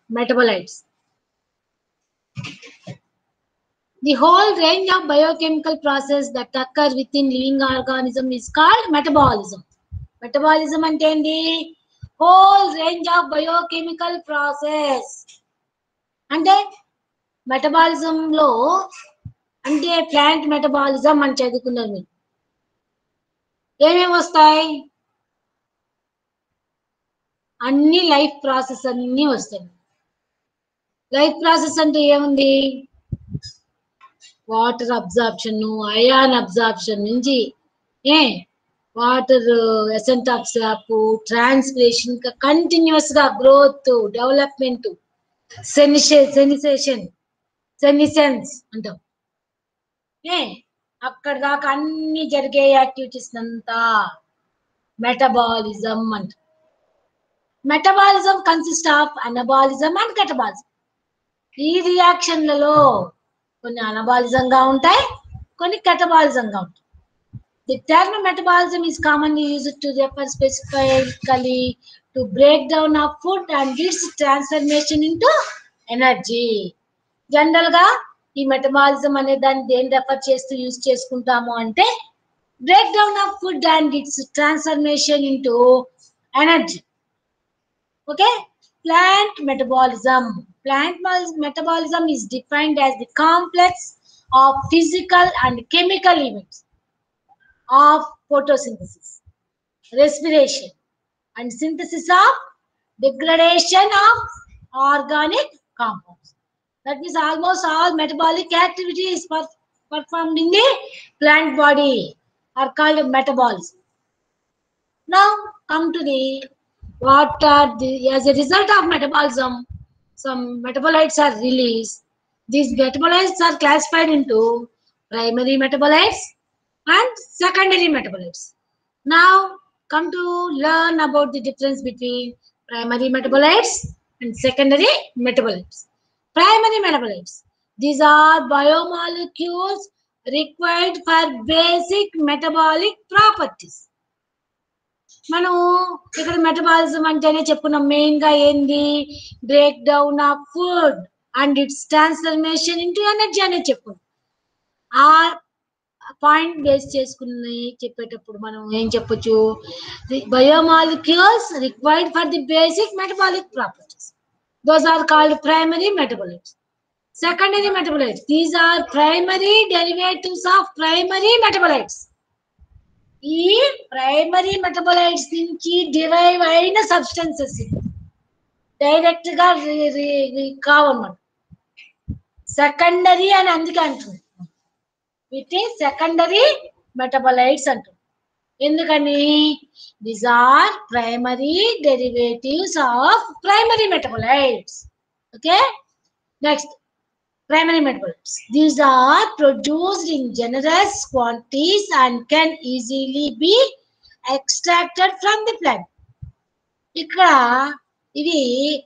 metabolites. The whole range of biochemical process that occur within living organism is called metabolism. Metabolism అంటే ఏంటి whole range of biochemical process అంటే metabolism లో అంటే plant metabolism అని చదువుకున్నారు మీరు ఏమేమి వస్తాయి అన్ని లైఫ్ ప్రాసెస్ అన్ని వస్తాయి లైఫ్ ప్రాసెస్ అంటే ఏముంది వాటర్ అబ్జార్ప్షన్ అయాన్ అబ్జార్ప్షన్ నుంచి ఏ water ascent of sap transpiration continuous గా గ్రోత్ డెవలప్మెంట్ సెనిసేషన్ సెనిసెన్స్ అంటాం ఏ అక్కడ దాకా అన్ని జరిగే యాక్టివిటీస్ అంతా మెటబాలిజం అంట metabolism consist of anabolism and catabolism ఈ రియాక్షన్లలో కొన్ని అనబాలిజం గా ఉంటాయి కొన్ని కెటబాలిజం గా ఉంటాయి the term metabolism is commonly used to refer specifically to break down of food and its transformation into energy general గా ఈ మెటబాలిజం అనే దాన్ని దేని రెఫర్ చేస్తూ యూజ్ చేసుకుంటాము అంటే break down of food and its transformation into energy okay plant metabolism plant metabolism is defined as the complex of physical and chemical events of photosynthesis, respiration, and synthesis of degradation of organic compounds. That means almost all metabolic activity is per- performed in the plant body are called metabolism. Now come to the what are the as a result of metabolism, some metabolites are released. These metabolites are classified into primary metabolites and secondary metabolites. Now, come to learn about the difference between primary metabolites and secondary metabolites. Primary metabolites. These are biomolecules required for basic metabolic properties. మనం ఇక్కడ metabolism అంటేనే చెప్పుకున్నాం main గా ఏంది break down of food and its transformation into energy అనేది చెప్పుకున్నాం ఆ point base చేసుకుని చెప్పేటప్పుడు మనం ఏం చెప్పొచ్చు biomolecules required for the basic metabolic properties those are called primary metabolites secondary metabolites these are primary derivatives of primary metabolites ఈ primary metabolites నుంచి డిరైవ్ అయిన సబ్స్టెన్సెస్ డైరెక్ట్ గా కావన్నమాట సెకండరీ అని అందుకే అంటుంది వీటి సెకండరీ మెటబలైట్స్ అంటారు ఎందుకని these are primary derivatives of primary metabolites okay next primary metabolites these are produced in generous quantities and can easily be extracted from the plant ఇక్కడ ఇవి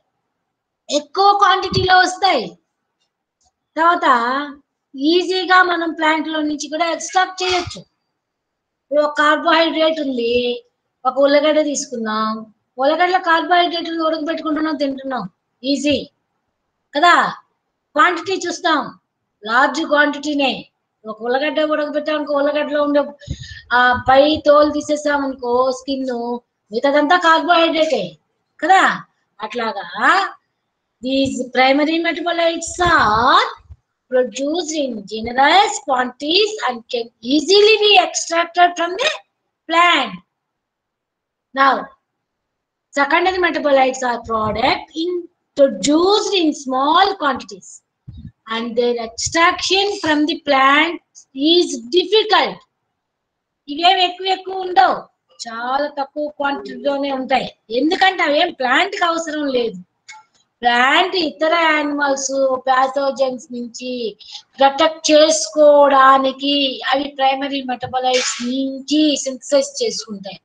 ఎక్కువ క్వాంటిటీలో వస్తాయి తర్వాత ఈజీగా మనం ప్లాంట్ లో నుంచి కూడా ఎక్స్ట్రాక్ట్ చేయొచ్చు ఇప్పుడు ఒక కార్బోహైడ్రేట్ ఉంది ఒక ఉల్లగడ్డ తీసుకుందాం ఉల్లగడ్డలో కార్బోహైడ్రేట్ ఉడకబెట్టుకుంటున్నాం తింటున్నాం ఈజీ కదా క్వాంటిటీ చూస్తాం లార్జ్ క్వాంటిటీనే ఒక ఉల్లగడ్డ ఉడకబెట్టాం అనుకో ఉల్లగడ్డలో ఉండే ఆ పై తోలు తీసేసాం అనుకో స్కిన్ మిగతాదంతా కార్బోహైడ్రేటే కదా అట్లాగా these primary metabolites are produced in generous quantities and can easily be extracted from the plant. Now, secondary metabolites are product introduced in small quantities and their extraction from the plant is difficult. ఇవేం ఎక్కువ ఎక్కువ ఉండవు చాలా తక్కువ క్వాంటిటీలోనే ఉంటాయి ఎందుకంటే అవేం plant కి అవసరం లేదు ప్లాంట్ ఇతర యానిమల్స్ ప్యాథోజన్స్ నుంచి ప్రొటెక్ట్ చేసుకోవడానికి అవి ప్రైమరీ మెటబలైట్స్ నుంచి సింథసైజ్ చేసుకుంటాయి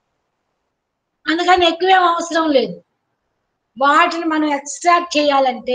అందుకని ఎక్కువేం అవసరం లేదు వాటిని మనం ఎక్స్ట్రాక్ట్ చేయాలంటే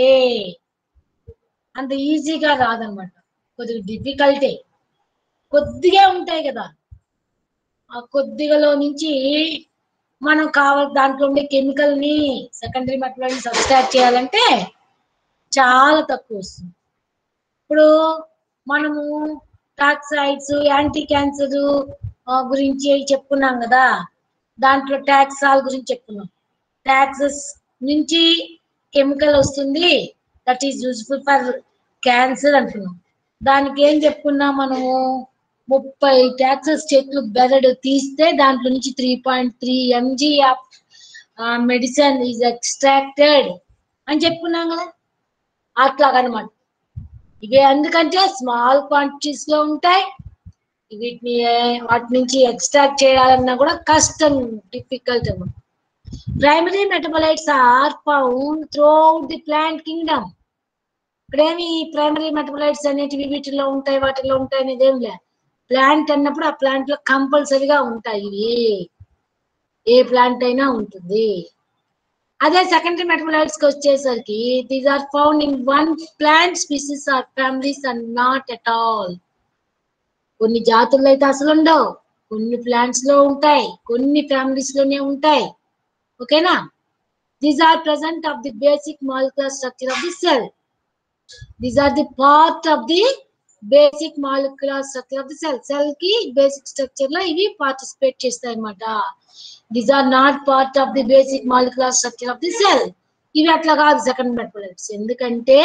అంత ఈజీగా రాదనమాట కొద్దిగా డిఫికల్టే కొద్దిగా ఉంటాయి కదా ఆ కొద్దిగలో నుంచి మనం కావాలి దాంట్లో ఉండే కెమికల్ ని సెకండరీ మెటబాలైట్ సబ్స్ట్రాక్ట్ చేయాలంటే చాలా తక్కువ వస్తుంది ఇప్పుడు మనము టాక్సైడ్స్ యాంటీ క్యాన్సర్ గురించి చెప్పుకున్నాం కదా దాంట్లో టాక్సాల్ గురించి చెప్పుకున్నాం టాక్సెస్ నుంచి కెమికల్ వస్తుంది that is useful for cancer అంటున్నాం దానికి ఏం చెప్పుకున్నాం మనము ముప్పై టాక్సెస్ చెట్లు బెరడు తీస్తే దాంట్లో నుంచి three point three mg of medicine is extracted అని చెప్పుకున్నాం కదా అట్లాగనమాట ఇవి ఎందుకంటే స్మాల్ క్వాంటిటీస్ లో ఉంటాయి వీటిని వాటి నుంచి ఎక్స్ట్రాక్ట్ చేయాలన్నా కూడా కష్టం డిఫికల్ట్ అన్నమాట primary metabolites are found throughout the plant kingdom ఇక్కడేమి ప్రైమరీ మెటబలైట్స్ అనేటివి వీటిలో ఉంటాయి వాటిలో ఉంటాయి అనేది ఏం లే ప్లాంట్ అన్నప్పుడు ఆ ప్లాంట్ లో కంపల్సరిగా ఉంటాయి ఇవి ఏ ప్లాంట్ అయినా ఉంటుంది అదే సెకండరీ మెటబలైట్స్ కి వచ్చేసరికి these are found in one plant species or families and not at all కొన్ని జాతుల్లో అయితే అసలు ఉండవు కొన్ని ప్లాంట్స్ లో ఉంటాయి కొన్ని ఫ్యామిలీస్ లోనే ఉంటాయి ఓకేనా these are present of the basic molecular structure of the cell these are the part of the basic molecular structure of the cell cell కి బేసిక్ స్ట్రక్చర్ లో ఇవి పార్టిసిపేట్ చేస్తాయి అన్నమాట these are not part of the basic molecular structure of the cell ఇవి అట్లా కాదు second metabolites ఎందుకంటే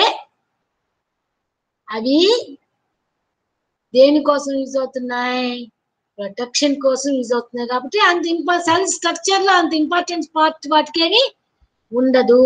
అవి దేనికోసం యూజ్ అవుతున్నాయి ప్రొటెక్షన్ కోసం యూజ్ అవుతున్నాయి కాబట్టి అంత ఇంపా సెల్ స్ట్రక్చర్ లో అంత ఇంపార్టెంట్ పార్ట్ వాటికేమి ఉండదు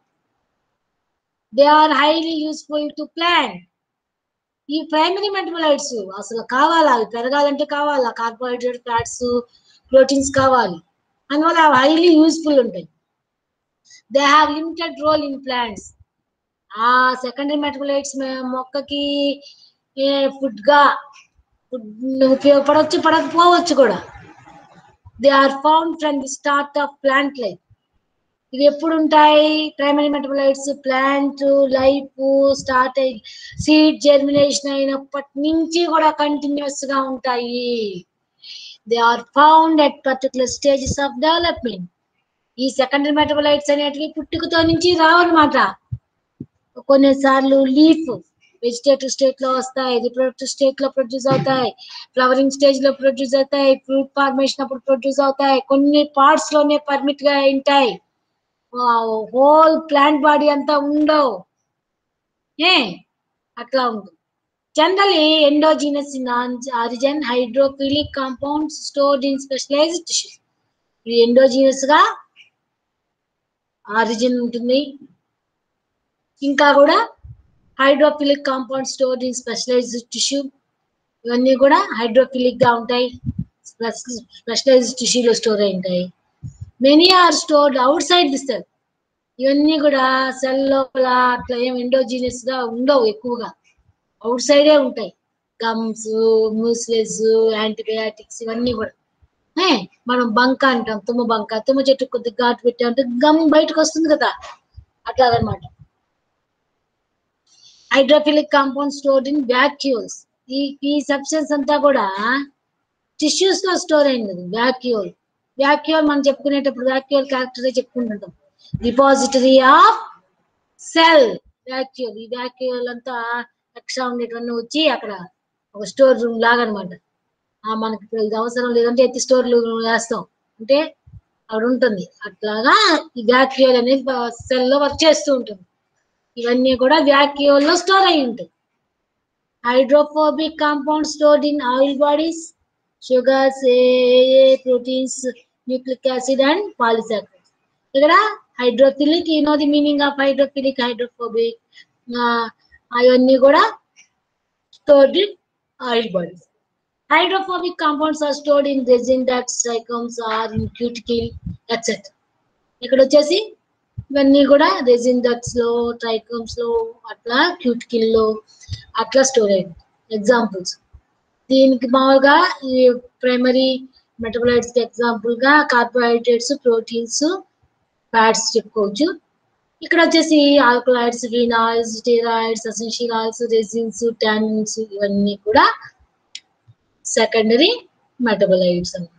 they are highly useful to plant ఈ ప్రైమరీ మెటబలైట్స్ అసలు కావాలా అవి పెరగాలంటే కావాలా కార్బోహైడ్రేట్ ఫ్యాట్స్ ప్రోటీన్స్ కావాలి అందువల్ల అవి హైలీ యూస్ఫుల్ ఉంటాయి they have limited role in plants ఆ సెకండరీ మెటబలైట్స్ మొక్కకి ఫుడ్ గా ఫుడ్ ఉపయోగపడవచ్చు పడకపోవచ్చు కూడా they are found from the start of plant life ఇవి ఎప్పుడు ఉంటాయి primary metabolites plant life start అయి సీడ్ జర్మినేషన్ అయినప్పటి నుంచి కూడా కంటిన్యూస్ గా ఉంటాయి they are found at particular stages of development ఈ సెకండరీ మెటబలైట్స్ అనేటివి పుట్టుకతో నుంచి రావన్నమాట కొన్నిసార్లు లీఫ్ వెజిటేటివ్ స్టేట్ లో వస్తాయి రిప్రొడక్టివ్ స్టేట్ లో ప్రొడ్యూస్ అవుతాయి ఫ్లవరింగ్ స్టేజ్ లో ప్రొడ్యూస్ అవుతాయి ఫ్రూట్ ఫార్మేషన్ అప్పుడు ప్రొడ్యూస్ అవుతాయి కొన్ని పార్ట్స్ లోనే పర్మిట్ గా ఉంటాయి హోల్ ప్లాంట్ బాడీ అంతా ఉండవు ఏ అట్లా ఉంటుంది generally endogenous in origin hydrophilic compounds stored in specialised tissues ఇది ఎండోజీనస్ గా ఆరిజిన్ ఉంటుంది ఇంకా కూడా hydrophilic compound stored in specialised tissue ఇవన్నీ కూడా హైడ్రోఫిలిక్ గా ఉంటాయి స్పెషలైజ్డ్ టిష్యూలో స్టోర్ అయి ఉంటాయి many are stored outside the cell ఇవన్నీ కూడా సెల్ లోపల అట్లా ఏం ఎండోజీనియస్ గా ఉండవు ఎక్కువగా అవుట్ సైడే ఉంటాయి గమ్స్ మ్యూస్లెస్ యాంటీబయాటిక్స్ ఇవన్నీ కూడా ఏ, మనం బంక అంటాం తుమ్మ బంక తుమ్మ చెట్టు కొద్దిగా ఘాటు పెట్టామంటే గమ్ బయటకు వస్తుంది కదా అట్లా అనమాట hydrophilic compound stored in vacuoles ఈ ఈ సబ్స్టెన్స్ అంతా కూడా టిష్యూస్ లో స్టోర్ అయింది వ్యాక్యూల్ వ్యాక్యూల్ మనం చెప్పుకునేటప్పుడు వ్యాక్యూల్ క్యారెక్టర్ చెప్పుకుంటుంటాం డిపాజిటరీ ఆఫ్ సెల్ వ్యాక్యూల్ ఈ వ్యాక్యూల్ అంతా ఎక్స్ట్రా ఉండేటవన్నీ వచ్చి అక్కడ ఒక స్టోర్ రూమ్ లాగా అనమాట మనకి ఇప్పుడు ఇది అవసరం లేదంటే ఎత్తి స్టోర్ వేస్తాం అంటే అక్కడ ఉంటుంది అట్లాగా ఈ వ్యాక్యూల్ అనేది సెల్ లో వర్క్ చేస్తూ ఉంటుంది ఇవన్నీ కూడా వ్యాక్యూల్ లో స్టోర్ అయి ఉంటాయి hydrophobic compound stored in oil bodies sugars a proteins nucleic acid and polysaccharides ఇక్కడ hydrophilic you know the meaning of hydrophilic hydrophobic అవన్నీ కూడా stored in oil bodies hydrophobic compounds are stored in resin ducts, trichomes, or in cuticle, etc. ఇక్కడ వచ్చేసి ఇవన్నీ కూడా resin ducts లో trichomes లో అట్లా క్యూటికిల్ లో అట్లా స్టోర్ అయ్యింది ఎగ్జాంపుల్స్ దీనికి మామూలుగా ఈ ప్రైమరీ మెటబలైట్స్ కి ఎగ్జాంపుల్ గా కార్బోహైడ్రేట్స్ ప్రోటీన్స్ ఫ్యాట్స్ చెప్పుకోవచ్చు ఇక్కడ వచ్చేసి alkaloids phenols steroids essential oils resins tannins ఇవన్నీ కూడా సెకండరీ మెటబలైట్స్ అన్నమాట